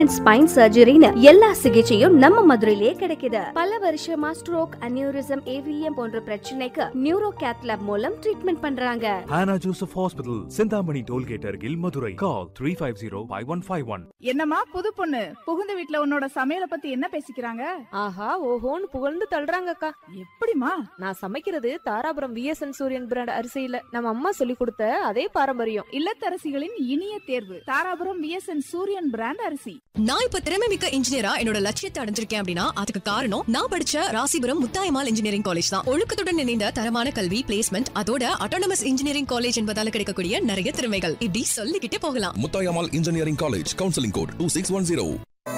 Spine சர்ஜரின்னு எல்லா சிகிச்சையும் நம்ம மதுரையிலேயே கிடைக்குது பல வருஷமா ஸ்ட்ரோக் அனியூரிசம் ஏவிஎம் போன்ற பிரச்சனைக்கு நியூரோ கேத் லேப் மூலம் ட்ரீட்மெண்ட் பண்றாங்க Hannah Joseph Hospital, Sindhamani Tollgate Argil, Madurai. Call 350-5151. என்னம்மா புது பொண்ணு புகுந்த வீட்ல உன்னோட சமையல பத்தி என்ன பேசிக்கிறாங்க ஆஹா ஓஹோன்னு புகழ்ந்து தள்ளுறாங்கக்கா எப்படிமா நான் சமைக்கிறது தாராபுரம் விஎஸ்என் சூரியன் பிராண்ட் அரிசியில நம்ம அம்மா சொல்லி கொடுத்த அதே பாரம்பரியம் இல்லத்தரசிகளின் இனிய தேர்வு தாராபுரம் விஎஸ்என் சூரியன் பிராண்ட் அரிசி நான் இப்ப திறமை மிக்க இன்ஜினியரா என்னோட லட்சியத்தை அடைஞ்சிருக்கேன் அப்படின்னா அதுக்கு காரணம் நான் படிச்ச ராசிபுரம் முத்தாயமால் இன்ஜினியரிங் காலேஜ் தான் ஒழுக்கத்துடன் இணைந்த தரமான கல்வி பிளேஸ்மெண்ட் அதோட அட்டானமஸ் இன்ஜினியரிங் காலேஜ் என்பதால கிடைக்கக்கூடிய நிறைய திறமைகள் இப்படி சொல்லிக்கிட்டே போகலாம் Muthayammal engineering college counselling code two six one zero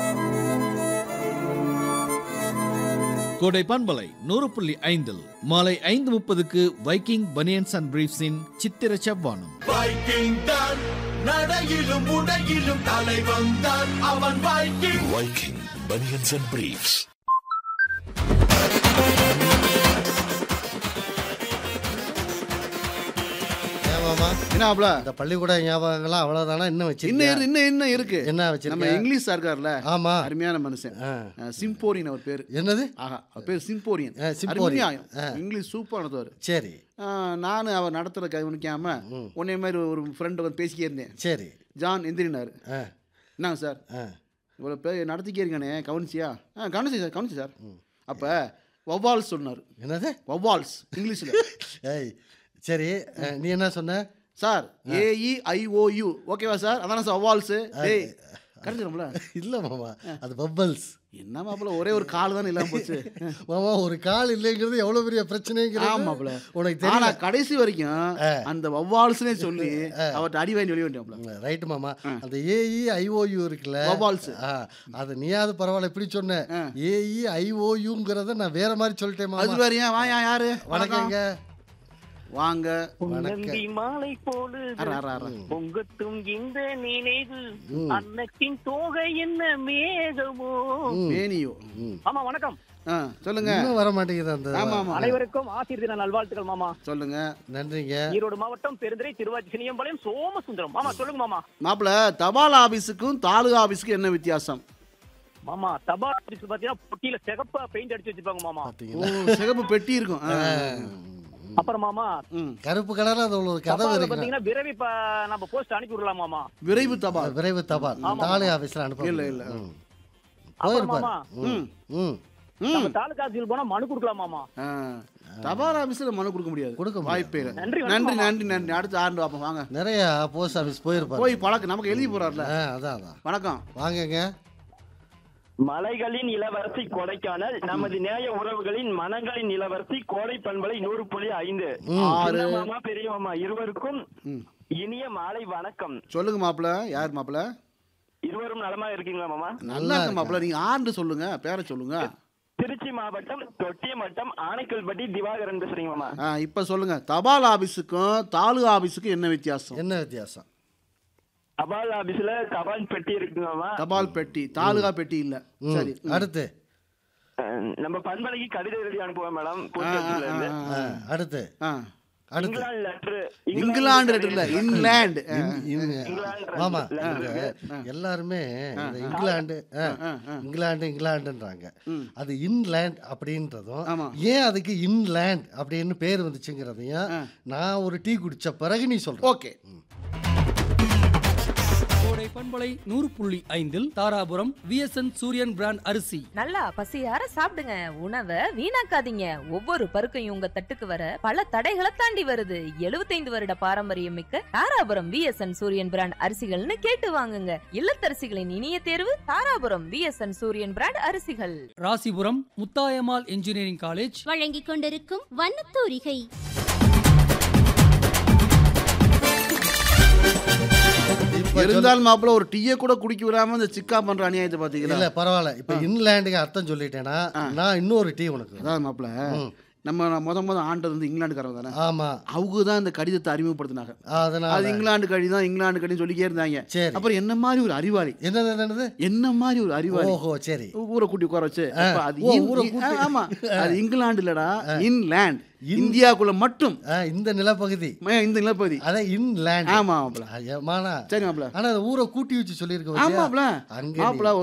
Kodai பண்பலை நூறு புள்ளி ஐந்தில் மாலை ஐந்து முப்பதுக்கு வைக்கிங் பனியன்ஸ் அண்ட் பிரீஃப்ஸின் சித்திர செவ்வானம் வைக்கிங் தான் நடையிலும் உடையிலும் தலைவன் தான் அவன் Viking Viking banians and briefs ஏமாமா என்னாப்ல இந்த பள்ளிக்கூட ஞாபகங்கள்லாம் அவ்வளவுதானா இன்னும் இன்னும் வச்சிருக்கேன் இரு- இன்னும் இன்னும் இருக்கு என்ன நம்ம வச்சிருக்க இங்கிலீஷ் சார் இருக்கார்ல ஆமா அருமையான மனுஷன் ஆ. அஹ், சிம்போரியன் அவர் பேர் என்னது ஆஹா அவர் பேர் சிம்போரியன் ஆ, சிம்போரியன். அருமையா ஆ. இங்கிலீஷ் சூப்பர் நடத்துவார் சரி நான் அவர் நடத்துகிற கவனிக்காம உன்னை மாதிரி ஒரு ஃப்ரெண்டு வந்து பேசிக்கே இருந்தேன் சரி ஜான் எந்திரினார் ஆ என்னங்க சார் ஆ இவ்வளோ பேர் நடத்திக்கே இருக்கானே கவனிச்சியா ஆ கவனிச்சு சார் கவனிச்சு சார் அப்போ வவ்வால்ஸ் சொன்னார் என்னது வவ்வால்ஸ் இங்கிலீஷில் ஏய் சரி அஹ், நீ என்ன சொன்ன சார் ஏஇஐஓயு ஓகேவா சார் அதானே சார் வவ்வால்ஸு டேய் கரெக்டுங்களா இல்ல மாமா அது பப்பல்ஸ் என்ன மாப்பிள்ள ஒரே ஒரு கால் தானே இல்லாமல் போச்சு மாமா ஒரு கால் இல்லைங்கிறது எவ்வளவு பெரிய பிரச்சனைங்கிறது ஆமாப்ல. உனக்கு ஆனா தெரியல கடைசி வரைக்கும் அந்த வவ்வால்ஸ்னே சொல்லி அவர்கிட்ட அடி வாங்கி வெளியே வந்துட்டாப்ல ரைட்டு மாமா அந்த ஏஇ ஐஓயு இருக்குல்ல Vowels. ஆ, அது நீயாவது பரவாயில்ல இப்படி சொன்ன ஏஇ ஐஓயுங்கிறத நான் வேற மாதிரி சொல்லிட்டேன் அது மாமா வேறையா வாயா யாரு வணக்கங்க வாங்க வணக்கம் மாலை போடு அற, அற, அற. பொங்கட்டும் இந்த நினைவு அன்னத்தின் தோகை என்ன மேகமோ மேனியோ ஆமா வணக்கம் ஆ சொல்லுங்க இன்னும் வர மாட்டேங்குது அந்த ஆமா ஆமா அனைவருக்கும் ஆசிரியர் தின நல்வாழ்த்துக்கள் மாமா சொல்லுங்க நன்றிங்க ஈரோடு மாவட்டம் பெருந்துறை திருவாச்சி சினியம்பாளையம் சோமசுந்தரம் மாமா சொல்லுங்க மாமா மாப்பிள்ள தபால் ஆபீஸுக்கும் தாலுகா ஆபீஸுக்கும் என்ன வித்தியாசம் மாமா தபால் ஆபீஸ் பாத்தீங்கன்னா பொட்டியில சிகப்பா பெயிண்ட் அடிச்சு வச்சிருப்பாங்க மாமா ஓ, சிகப்பு பெட்டி இருக்கும் ஆ. அப்புறம் மாமா ம். கருப்பு கலர்ல அது ஒரு கதவு தபால்ல இருக்கு பாத்தீங்கன்னா விரைவி ப- நம்ம போஸ்ட் அனுப்பி விடலாம் மாமா விரைவு தபால் விரைவு தபால் தாலி ஆபீஸ்ல அனுப்ப இல்ல, முடியும். இல்ல. ம். அப்புறம் போயிருப்பாரு மாமா ம். ம். நம்ம தாலுகா ஆபீஸ்ல போனா மனு கொடுக்கலாம் மாமா ஆ. தபால் ஆபீஸ்ல மனு கொடுக்க முடியாது கொடுக்க முடியாது. வாய்ப்பே இல்லை நன்றி, நன்றி வணக்கம் நன்றி நன்றி அடுத்து ஆண்டு பார்ப்போம் வாங்க நிறைய போஸ்ட் ஆபீஸ் போயிருப்பாரு போய் பழக்கம் நமக்கு எழுதி போறாருல ஆ, அதான் அதான் வணக்கம் வாங்கங்க மலைகளின் இளவரசி கொடைக்கானல் நமது நேய உறவுகளின் மனங்களின் இளவரசி கோடை பண்பலை நூறு புள்ளி ஐந்து ஆறு சின்ன மாமா பெரிய மாமா இருவருக்கும் ம். இனிய மாலை வணக்கம் சொல்லுங்க மாப்பிள்ள யார் மாப்பிள்ள இருவரும் நலமா இருக்கீங்களா மாமா நல்லா இருக்கு மாப்பிள்ள நீங்க ஆண்டு சொல்லுங்க பேரை சொல்லுங்க திருச்சி மாவட்டம் தொட்டியமட்டம் ஆனைக்கல்பட்டி திவாகரன் பேசுறீங்க மாமா ஆ, இப்ப சொல்லுங்க தபால் ஆபீஸுக்கும் தாலுகா ஆபீஸுக்கும் என்ன வித்தியாசம் என்ன வித்தியாசம் தபால் ஆபீஸ்ல தபால் பெட்டி இருக்கு மாமா தபால் பெட்டி தாலுகா பெட்டி இல்ல ம். சரி ம். அடுத்து அஹ், நம்ம பண்பலைக்கு கடிதம் எழுதி அனுப்புவோம் மேடம் ஆ, ஆ, ஆ, ஆ, அடுத்து ஆ. அடுத்து இங்கிலாந்து லெட்டர் இங்கிலாந்து letter இல்ல இங்கிலாந்து ஆ. இன்- இங்கிலாந்து ஆமா letter. இங்க எல்லாருமே இந்த இங்கிலாந்து ஆ, இங்கிலாந்து இங்கிலாந்துன்றாங்க அது இன்லேண்ட் அப்படின்றதும் ஆமா. ஏன் அதுக்கு இன்லேண்ட் அப்படின்னு பேர் வந்துச்சுங்கிறதையும் நான் ஒரு டீ குடிச்ச பிறகு நீ சொல்ற ஓகே கோடை பண்பலை நூறு புள்ளி ஐந்தில் தாராபுரம் விஎஸ்என் சூரியன் பிராண்ட் அரிசி நல்லா பசியார சாப்பிடுங்க உணவை வீணாக்காதீங்க ஒவ்வொரு பருக்கையும் உங்க தட்டுக்கு வர பல தடைகளை தாண்டி வருது 75 வருட பாரம்பரியம் மிக்க தாராபுரம் விஎஸ்என் சூரியன் பிராண்ட் அரிசிகள்னு கேட்டு வாங்குங்க இல்லத்தரசிகளின் இனிய தேர்வு தாராபுரம் விஎஸ்என் சூரியன் பிராண்ட் அரிசிகள் ராசிபுரம் முத்தாயம்மாள் இன்ஜினியரிங் காலேஜ் வழங்கிக் கொண்டிருக்கும் வண்ணத்தூரிகை இப்ப சொல்லு. இருந்தாலும் மாப்பிள்ள ஒரு டீயை கூட குடிக்க விடாம இந்த சிக்கா பண்ற அநியாயத்தை இல்ல பாத்தீங்களா பரவாயில்ல இப்ப இன்லேண்டுக்கு அர்த்தம் சொல்லிட்டேன்னா நான் இன்னொரு டீ உனக்கு அதான் மாப்பிள்ள நம்ம முத முத ஆண்டது வந்து இங்கிலாந்துக்காரங்க தானே ஆமா அவங்க தான் இந்த கடிதத்தை அறிமுகப்படுத்தினாங்க அதனால அது இங்கிலாந்து கடிதம் இங்கிலாந்து கடிதம் சொல்லிக்கே இருந்தாங்க சரி அப்புறம் என்ன மாதிரி ஒரு அறிவாளி என்னது என்னது என்ன மாதிரி ஒரு அறிவாளி ஓஹோ சரி ஊரை கூட்டி உட்கார வச்சு ஆ. அப்ப அது ஓ, இன்- ஊரை இ- கூட்டி. ஆமா அது இங்கிலாந்து இல்லடா ஆ. இன்லேண்ட் இன்- இந்தியாக்குள்ள மட்டும் ஆ, இந்த நிலப்பகுதி ம- இந்த நிலப்பகுதி அதான் இன்லேண்ட் ஆமா மாப்பிள மானா சரி மாப்பிள ஆனா அந்த ஊரை கூட்டி வச்சு சொல்லியிருக்க ஆமாப்ல அங்க மாப்பிள